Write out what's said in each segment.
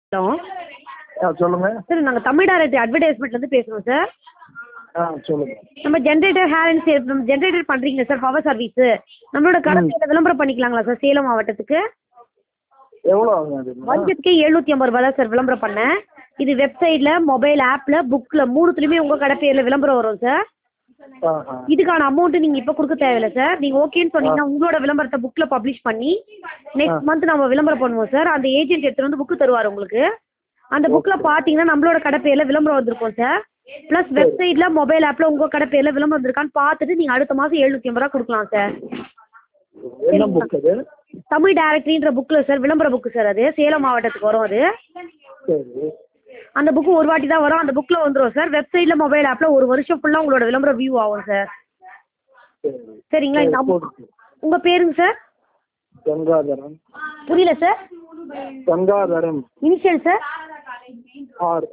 Hello ஆ சொல்லுங்க sir நாங்கள் Tamil direct அட்வர்டைஸ்மெண்ட்லேருந்து பேசுகிறோம் சார் ஆ சொல்லுங்க நம்ம ஜென்ரேட்டர் ஹேர் அண்ட் சேல் நம்ம ஜென்ரேட்டர் பண்ணுறீங்களா சார் பவர் சர்வீஸு நம்மளோட கடை விளம்பரம் பண்ணிக்கலாங்களா சார் சேலம் மாவட்டத்துக்கு எவ்வளோ ஆகும் அது வருஷத்துக்கு எழுநூற்றி ஐம்பது ரூபா தான் சார் விளம்பரம் பண்ணேன் இது வெப்சைட்டில் மொபைல் ஆப்பில் புக்கில் மூணுத்துலேயுமே உங்கள் கடை பேரில் விளம்பரம் வரும் சார் ஆஹா இதுக்கான அமௌண்ட்டு நீங்கள் இப்போ கொடுக்க தேவையில்ல சார் நீங்கள் ஓகேன்னு சொன்னீங்கன்னா உங்களோட விளம்பரத்தை புக்கில் பப்ளிஷ் பண்ணி நெக்ஸ்ட் மந்த் நம்ம விளம்பரம் பண்ணுவோம் சார் அந்த ஏஜென்ட் எடுத்துகிட்டு வந்து புக்கு தருவார் உங்களுக்கு அந்த புக்கில் பார்த்தீங்கன்னா நம்மளோட கடை பேரில் விளம்பரம் வந்திருக்கும் சார் ப்ளஸ் வெப்சைட்டில் மொபைல் ஆப்பில் உங்கள் கடை பேரில் விளம்பரம் வந்திருக்கான்னு பார்த்துட்டு நீங்கள் அடுத்த மாதம் எழுநூற்றி ஐம்பது ரூபா கொடுக்கலாம் சார் என்ன புக் அது தமிழ் டைரக்டரின்ற புக்கில் சார் விளம்பர புக்கு சார் அது சேலம் மாவட்டத்துக்கு வரும் அது சரி அந்த புக்கு ஒரு வாட்டி தான் வரும் அந்த புக்கில் வந்துடும் சார் வெப்சைட்டில் மொபைல் ஆப்பில் ஒரு வருஷம் ஃபுல்லாக உங்களோட விளம்பரம் வியூ ஆகும் சார் சரி சரிங்களா இந்த போட்டு உங்கள் பேருங்க சார் கங்காதரன் புரியல sir Gangadharan initial sir R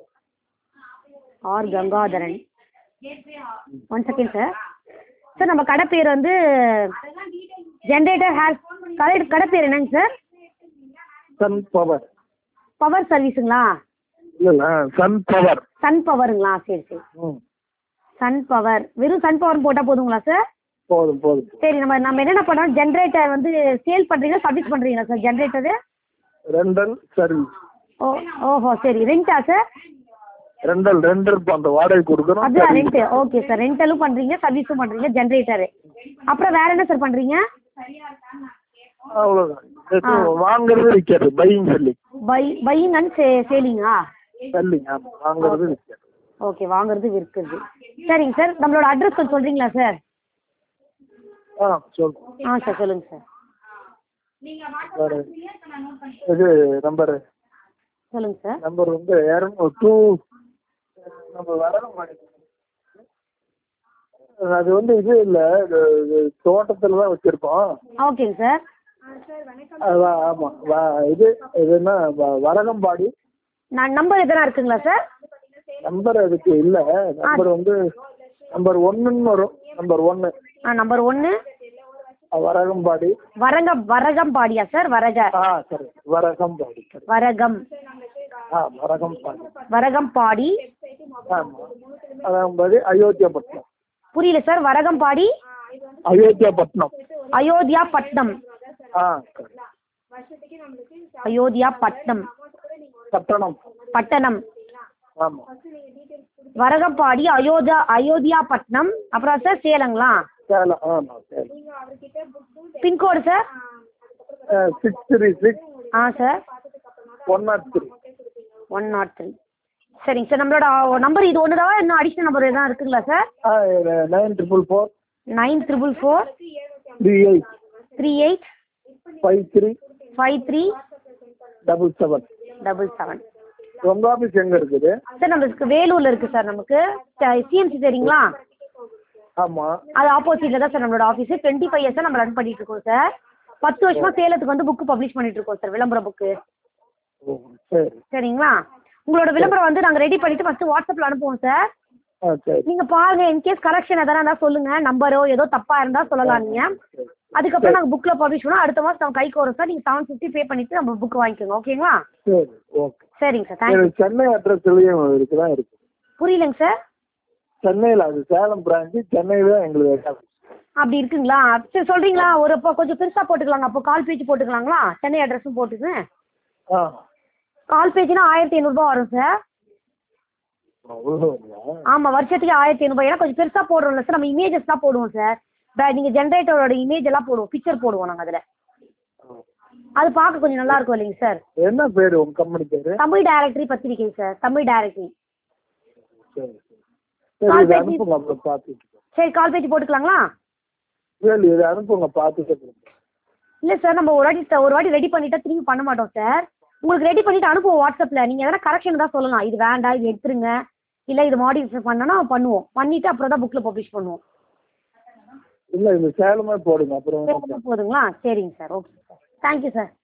R Gangadharan one second sir sir நம்ம கடை பேர் வந்து ஜென்ரேட்டர் ஹேர் கடை கடை பேர் என்னங்க சார் சன் பவர் பவர் சர்வீஸுங்களா இல்லைல்ல சன் பவர் சன் பவருங்களா சரி சரி ம் சன் பவர் வெறும் சன் பவர் போட்டால் போதுங்களா சார் போதும் போதும் சரி நம்ம நம்ம என்னென்ன பண்ணோம் ஜென்ரேட்டர் வந்து சேல் பண்ணுறீங்களா சர்வீஸ் பண்ணுறீங்களா சார் ஜென்ரேட்டரு ரெண்டல் சர்வீஸ் ஓ ஓஹோ சரி ரெண்டா சார் ரெண்டல் ரெண்டல் பண்ணுற வாடகை கொடுக்குறோம் அதுதான் service. ரெண்ட்டு ஓகே சார் ரெண்டலும் பண்ணுறீங்க சர்வீஸும் பண்ணுறீங்க ஜென்ரேட்டரு அப்புறம் வேறு என்ன சார் பண்ணுறீங்க அவ்வளோதான் இது வாங்குறது விற்கிறது buying selling by buying and say சேலிங்கா selling ஆமாம் வாங்குறது விற்கிறது ஓகே வாங்குறது விற்கிறது சரிங்க சார் நம்மளோட அட்ரஸ் கொஞ்சம் சொல்கிறீங்களா சார் ஆ சொல்லுங்கள் ஆ சார் சொல்லுங்கள் சார் வேறு இது நம்பரு சொல்லுங்கள் சார் நம்பர் வந்து இரநூறு டூ நம்ம வரணும் அது வந்து இது இல்லை இது இது தோட்டத்தில் தான் வச்சுருக்கோம் ஓகேங்க சார் அதான் ஆமாம் வ இது இதுன்னா வ- வரகம்பாடி நான் நம்பர் எதனா இருக்குங்களா சார் நம்பர் அதுக்கு இல்லை நம்பர் வந்து நம்பர் ஒன்றுன்னு வரும் நம்பர் ஒன்று ஆ நம்பர் ஒன்று வரகம்பாடி வரங்க வரகம்பாடியா சார் வரக ஆ சரி வரகம்பாடி சரி வரகம் ஆ வரகம்பாடி வரகம்பாடி ஆமாம் வரகம்பாடி அயோத்தியாபட்டினம் புரியல சார் வரகம்பாடி அயோத்தியாபட்டினம் அயோத்தியா பட்னம் ஆ சரி அயோத்தியா பட்னம் பட்டணம் பட்டணம் ஆமாம் வரகம்பாடி அயோத்தியா அயோத்தியா பட்னம் அப்புறம் சார் சேலங்களா சேலம் ஆமாம் Salem pin code sir six three six ஆ sir one nought three one nought three சரிங்க சார் நம்மளோட நம்பர் இது ஒன்று தான் இன்னும் அடிஷனல் நம்பர் எதாவது இருக்குங்களா சார் ஆ nine triple four nine triple four three eight three eight five three five three double seven double seven உங்கள் ஆஃபீஸ் எங்கே இருக்குது சார் நம்மளுக்கு வேலூரில் இருக்குது சார் நமக்கு சிஎம்சி தெரியுங்களா ஆமாம் அது ஆப்போசிட்டில் தான் சார் நம்மளோட ஆஃபீஸு டுவெண்ட்டி ஃபைவ் இயர்ஸாக நம்ம ரன் பண்ணிட்டு இருக்கோம் சார் பத்து வருஷமா சேலத்துக்கு வந்து புக்கு பப்ளிஷ் பண்ணிட்டு இருக்கோம் சார் விளம்பர புக்கு ஓ சரி சரிங்களா உங்களோட விளம்பரம் வந்து நாங்கள் ரெடி பண்ணிட்டு ஃபஸ்ட்டு வாட்ஸ்அப்பில் அனுப்புவோம் சார் ஆ சரி நீங்கள் பாருங்க இன்கேஸ் கரெக்ஷன் எதனா இருந்தால் சொல்லுங்கள் நம்பரோ ஏதோ தப்பாக இருந்தால் சொல்லலாம் நீங்கள் அதுக்கப்புறம் நாங்கள் புக்கில் பப்ளிஷ் பண்ணோம் அடுத்த மாதம் நம்ம கைக்கு வரும் சார் நீங்கள் செவன் ஃபிஃப்டி பே பண்ணிவிட்டு நம்ம புக் வாங்கிக்கோங்க ஓகேங்களா சரி ஓகே சரிங்க சார் தேங்க்யூ எனக்கு சென்னை அட்ரஸ்லையும் இருக்குதா இருக்கு புரியலங்க சார் சென்னையில் அது சேலம் பிரான்ச்சு சென்னையில் தான் எங்களுக்கு head office. அப்படி இருக்குங்களா சரி சொல்கிறீங்களா ஒரு இப்போ கொஞ்சம் பெருசாக போட்டுக்கலாங்க அப்போ கால் பேஜ் போட்டுக்கலாங்களா சென்னை அட்ரஸும் போட்டுங்க ஆ கால் பேஜ்னா ஆயிரத்தி ஐநூறுரூபா வரும் சார் அவ்வளோ இல்லையா? ஆமாம் வருஷத்துக்கு ஆயிரத்தி ஐநூறுபா ஏன்னா கொஞ்சம் பெருசாக போடுறோம்ல சார் நம்ம இமேஜஸ் தான் போடுவோம் சார் நீங்கள் ஜென்ரேட்டரோட இமேஜ் எல்லாம் போடுவோம் பிக்சர் போடுவோம் நாங்கள் அதில் அது பார்க்க கொஞ்சம் நல்லா இருக்கும் இல்லைங்க சார் என்ன பேர் உங்கள் கம்பெனி பேர் தமிழ் டைரக்டரி பத்திரிகை சார் தமிழ் டைரக்டரி சரி சரி சரி இதை அனுப்புங்க அப்புறம் பார்த்துட்டு சரி கால் பேஜ் போட்டுக்கலாங்களா சரி இதை அனுப்புங்க பார்த்துட்டு அப்புறம். இல்லை சார் நம்ம ஒரு வாட்டி ஒரு வாட்டி ரெடி பண்ணிட்டா திரும்பி பண்ண மாட்டோம் சார் உங்களுக்கு ரெடி பண்ணிட்டு அனுப்புவோம் வாட்ஸ்அப்பில் நீங்கள் எதனா கரெக்ஷன் தான் சொல்லலாம் இது வேண்டாம் இது எடுத்துருங்க இல்லை இது மாடிஃபை பண்ணனா பண்ணுவோம் பண்ணிவிட்டு அப்புறம் தான் புக்கில் பப்ளிஷ் பண்ணுவோம் இல்லை இந்த சேலமே போடுங்க அப்புறம் போதுங்களா சரிங்க sir okay sir thank you sir